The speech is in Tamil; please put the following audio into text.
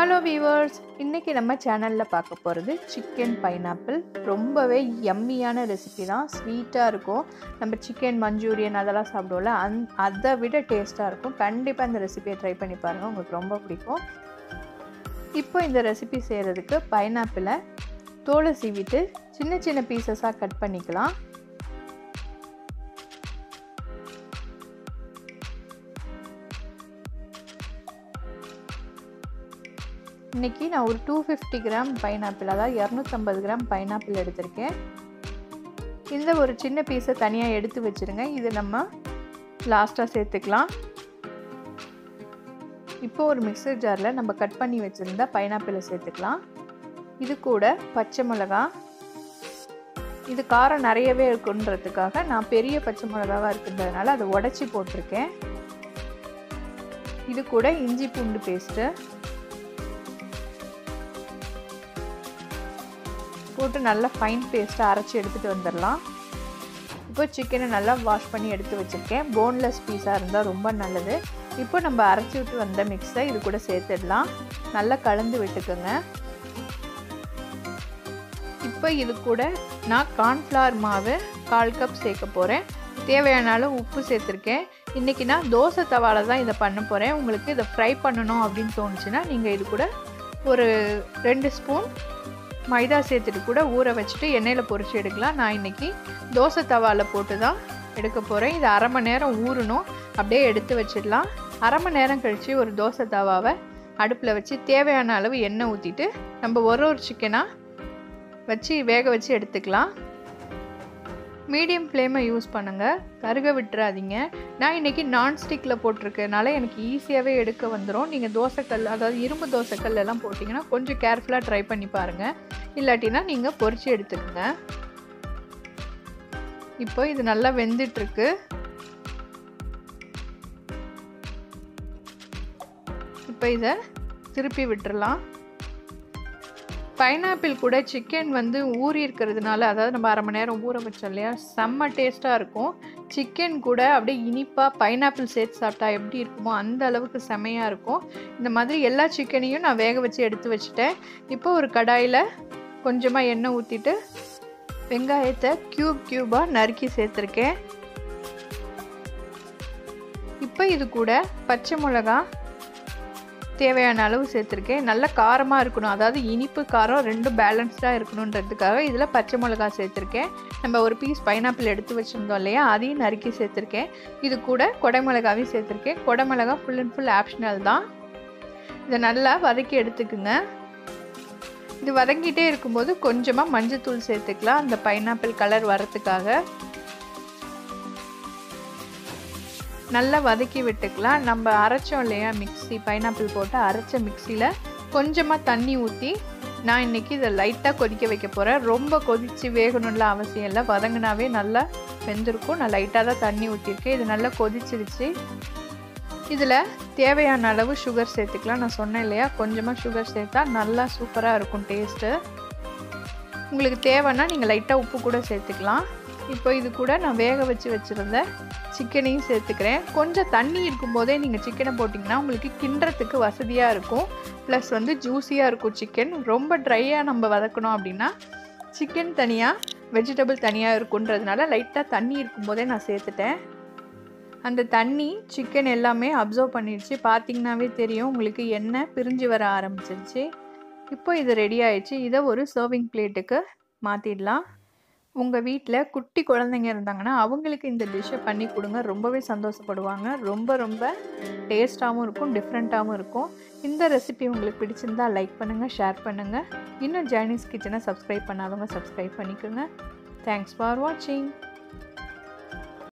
ஹலோ வீவர்ஸ் இன்றைக்கி நம்ம சேனலில் பார்க்க போகிறது சிக்கன் பைனாப்பிள் ரொம்பவே யம்மியான ரெசிபி தான் ஸ்வீட்டாக இருக்கும் நம்ம சிக்கன் மஞ்சூரியன் அதெல்லாம் சாப்பிடுவோம்ல அந் அதை விட டேஸ்ட்டாக இருக்கும் கண்டிப்பாக இந்த ரெசிபியை ட்ரை பண்ணி பாருங்கள் உங்களுக்கு ரொம்ப பிடிக்கும் இப்போ இந்த ரெசிபி செய்கிறதுக்கு பைனாப்பிளை தோலை சீவிட்டு சின்ன சின்ன பீசஸாக கட் பண்ணிக்கலாம் இன்றைக்கி நான் ஒரு டூ ஃபிஃப்டி கிராம் பைனாப்பிள் அதாவது இரநூத்தம்பது கிராம் பைனாப்பிள் எடுத்திருக்கேன் இந்த ஒரு சின்ன பீஸை தனியாக எடுத்து வச்சுருங்க இது நம்ம லாஸ்ட்டாக சேர்த்துக்கலாம் இப்போ ஒரு மிக்சர் ஜாரில் நம்ம கட் பண்ணி வச்சுருந்த பைனாப்பிளை சேர்த்துக்கலாம் இது கூட பச்சை மிளகா இது காரம் நிறையவே இருக்குன்றதுக்காக நான் பெரிய பச்சை மிளகாவாக இருக்குன்றதுனால அதை உடச்சி போட்டிருக்கேன் இது கூட இஞ்சி பூண்டு பேஸ்ட்டு போட்டு நல்லா ஃபைன் பேஸ்ட்டாக அரைச்சி எடுத்துகிட்டு வந்துடலாம் இப்போ சிக்கனை நல்லா வாஷ் பண்ணி எடுத்து வச்சுருக்கேன் போன்லெஸ் பீஸாக இருந்தால் ரொம்ப நல்லது இப்போ நம்ம அரைச்சி விட்டு வந்த மிக்ஸை இது கூட சேர்த்துடலாம் நல்லா கலந்து விட்டுக்கோங்க இப்போ இது கூட நான் கார்ன்ஃப்ளவர் மாவு கால் கப் சேர்க்க போகிறேன் தேவையான அளவு உப்பு சேர்த்துருக்கேன் இன்றைக்கி நான் தோசை தவாவில் தான் இதை பண்ண போகிறேன் உங்களுக்கு இதை ஃப்ரை பண்ணணும் அப்படின்னு தோணுச்சுன்னா நீங்கள் இது கூட ஒரு ரெண்டு ஸ்பூன் மைதா சேர்த்துட்டு கூட ஊற வச்சுட்டு எண்ணெயில் பொரிச்சு எடுக்கலாம் நான் இன்றைக்கி தோசை தவாவில் போட்டு தான் எடுக்க போகிறேன் இது அரை மணி நேரம் ஊறணும் அப்படியே எடுத்து வச்சிடலாம் அரை மணி நேரம் கழித்து ஒரு தோசை தவாவை அடுப்பில் வச்சு தேவையான அளவு எண்ணெய் ஊற்றிட்டு நம்ம ஒரு ஒரு சிக்கனாக வச்சு வேக வச்சு எடுத்துக்கலாம் மீடியம் ஃப்ளேமை யூஸ் பண்ணுங்கள் கருக விட்டுறாதீங்க நான் இன்றைக்கி நான்ஸ்டிக்கில் போட்டிருக்கனால எனக்கு ஈஸியாகவே எடுக்க வந்துடும் நீங்கள் தோசைக்கல் அதாவது இரும்பு தோசைக்கல் எல்லாம் போட்டிங்கன்னா கொஞ்சம் கேர்ஃபுல்லாக ட்ரை பண்ணி பாருங்கள் இல்லாட்டினா நீங்கள் பொறிச்சு எடுத்துக்கோங்க இப்போ இது நல்லா வெந்துட்டுருக்கு இப்போ இதை திருப்பி விட்டுறலாம் பைனாப்பிள் கூட சிக்கன் வந்து ஊறி இருக்கிறதுனால அதாவது நம்ம அரை மணி நேரம் ஊற வச்சோம் இல்லையா செம்ம டேஸ்ட்டாக இருக்கும் சிக்கன் கூட அப்படியே இனிப்பாக பைனாப்பிள் சேர்த்து சாப்பிட்டா எப்படி இருக்குமோ அந்த அளவுக்கு செமையாக இருக்கும் இந்த மாதிரி எல்லா சிக்கனையும் நான் வேக வச்சு எடுத்து வச்சுட்டேன் இப்போ ஒரு கடாயில் கொஞ்சமாக எண்ணெய் ஊற்றிட்டு வெங்காயத்தை க்யூப் க்யூபாக நறுக்கி சேர்த்துருக்கேன் இப்போ இது கூட பச்சை மிளகா தேவையான அளவு சேர்த்துருக்கேன் நல்ல காரமாக இருக்கணும் அதாவது இனிப்பு காரம் ரெண்டும் பேலன்ஸ்டாக இருக்கணுன்றதுக்காக இதில் பச்சை மிளகா சேர்த்துருக்கேன் நம்ம ஒரு பீஸ் பைனாப்பிள் எடுத்து வச்சுருந்தோம் இல்லையா அதையும் நறுக்கி சேர்த்துருக்கேன் இது கூட கொடைமிளகாவையும் சேர்த்துருக்கேன் கொடைமிளகா ஃபுல் அண்ட் ஃபுல் ஆப்ஷனல் தான் இதை நல்லா வதக்கி எடுத்துக்குங்க இது வதங்கிட்டே இருக்கும்போது கொஞ்சமாக மஞ்சத்தூள் சேர்த்துக்கலாம் அந்த பைனாப்பிள் கலர் வரத்துக்காக நல்லா வதக்கி விட்டுக்கலாம் நம்ம அரைச்சோம் இல்லையா மிக்சி பைனாப்பிள் போட்டு அரைச்ச மிக்சியில் கொஞ்சமாக தண்ணி ஊற்றி நான் இன்றைக்கி இதை லைட்டாக கொதிக்க வைக்க போகிறேன் ரொம்ப கொதித்து வேகணும்ல அவசியம் இல்லை வதங்கினாவே நல்லா வெந்திருக்கும் நான் லைட்டாக தான் தண்ணி ஊற்றிருக்கேன் இது நல்லா கொதிச்சிருச்சு இதில் தேவையான அளவு சுகர் சேர்த்துக்கலாம் நான் சொன்னேன் இல்லையா கொஞ்சமாக சுகர் சேர்த்தா நல்லா சூப்பராக இருக்கும் டேஸ்ட்டு உங்களுக்கு தேவைன்னா நீங்கள் லைட்டாக உப்பு கூட சேர்த்துக்கலாம் இப்போ இது கூட நான் வேக வச்சு வச்சுருந்த சிக்கனையும் சேர்த்துக்கிறேன் கொஞ்சம் தண்ணி இருக்கும்போதே நீங்கள் சிக்கனை போட்டிங்கன்னா உங்களுக்கு கிண்டுறதுக்கு வசதியாக இருக்கும் ப்ளஸ் வந்து ஜூஸியாக இருக்கும் சிக்கன் ரொம்ப ட்ரையாக நம்ம வதக்கணும் அப்படின்னா சிக்கன் தனியாக வெஜிடபிள் தனியாக இருக்குன்றதுனால லைட்டாக தண்ணி இருக்கும்போதே நான் சேர்த்துட்டேன் அந்த தண்ணி சிக்கன் எல்லாமே அப்சர்வ் பண்ணிடுச்சு பார்த்திங்கனாவே தெரியும் உங்களுக்கு எண்ணெய் பிரிஞ்சு வர ஆரம்பிச்சிருச்சு இப்போ இது ரெடி ஆயிடுச்சு இதை ஒரு சர்விங் பிளேட்டுக்கு மாற்றிடலாம் உங்கள் வீட்டில் குட்டி குழந்தைங்க இருந்தாங்கன்னா அவங்களுக்கு இந்த டிஷ்ஷை பண்ணி கொடுங்க ரொம்பவே சந்தோஷப்படுவாங்க ரொம்ப ரொம்ப டேஸ்ட்டாகவும் இருக்கும் டிஃப்ரெண்ட்டாகவும் இருக்கும் இந்த ரெசிபி உங்களுக்கு பிடிச்சிருந்தா லைக் பண்ணுங்கள் ஷேர் பண்ணுங்கள் இன்னும் ஜைனீஸ் கிச்சனை சப்ஸ்கிரைப் பண்ணாதவங்க சப்ஸ்கிரைப் பண்ணிக்கோங்க தேங்க்ஸ் ஃபார் வாட்சிங்